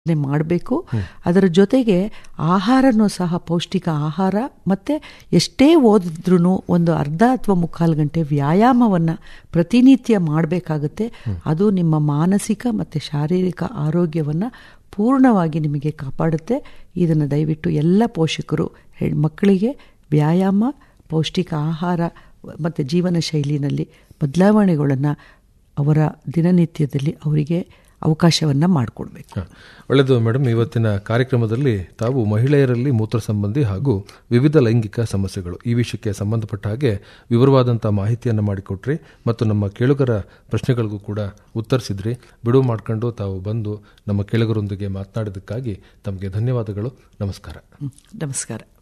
ಮಾಡಬೇಕು ಅದರ ಜೊತೆಗೆ ಆಹಾರನೂ ಸಹ ಪೌಷ್ಟಿಕ ಆಹಾರ ಮತ್ತು ಎಷ್ಟೇ ಓದಿದ್ರೂ ಒಂದು ಅರ್ಧ ಅಥವಾ ಮುಕ್ಕಾಲು ಗಂಟೆ ವ್ಯಾಯಾಮವನ್ನು ಪ್ರತಿನಿತ್ಯ ಮಾಡಬೇಕಾಗುತ್ತೆ ಅದು ನಿಮ್ಮ ಮಾನಸಿಕ ಮತ್ತು ಶಾರೀರಿಕ ಆರೋಗ್ಯವನ್ನು ಪೂರ್ಣವಾಗಿ ನಿಮಗೆ ಕಾಪಾಡುತ್ತೆ ಇದನ್ನು ದಯವಿಟ್ಟು ಎಲ್ಲ ಪೋಷಕರು ಮಕ್ಕಳಿಗೆ ವ್ಯಾಯಾಮ ಪೌಷ್ಟಿಕ ಆಹಾರ ಮತ್ತು ಜೀವನ ಶೈಲಿನಲ್ಲಿ ಬದಲಾವಣೆಗಳನ್ನು ಅವರ ದಿನನಿತ್ಯದಲ್ಲಿ ಅವರಿಗೆ ಅವಕಾಶವನ್ನು ಮಾಡಿಕೊಡ್ಬೇಕು ಹ. ಒಳ್ಳೆಯದು ಮೇಡಮ್ ಇವತ್ತಿನ ಕಾರ್ಯಕ್ರಮದಲ್ಲಿ ತಾವು ಮಹಿಳೆಯರಲ್ಲಿ ಮೂತ್ರ ಸಂಬಂಧಿ ಹಾಗೂ ವಿವಿಧ ಲೈಂಗಿಕ ಸಮಸ್ಯೆಗಳು ಈ ವಿಷಯಕ್ಕೆ ಸಂಬಂಧಪಟ್ಟ ಹಾಗೆ ವಿವರವಾದಂಥ ಮಾಹಿತಿಯನ್ನು ಮಾಡಿಕೊಟ್ರಿ ಮತ್ತು ನಮ್ಮ ಕೇಳುಗರ ಪ್ರಶ್ನೆಗಳಿಗೂ ಕೂಡ ಉತ್ತರಿಸಿದ್ರಿ ಬಿಡುವು ಮಾಡ್ಕೊಂಡು ತಾವು ಬಂದು ನಮ್ಮ ಕೇಳುಗರೊಂದಿಗೆ ಮಾತನಾಡಿದ್ದಕ್ಕಾಗಿ ತಮಗೆ ಧನ್ಯವಾದಗಳು ನಮಸ್ಕಾರ ಹ್ಮ್. ನಮಸ್ಕಾರ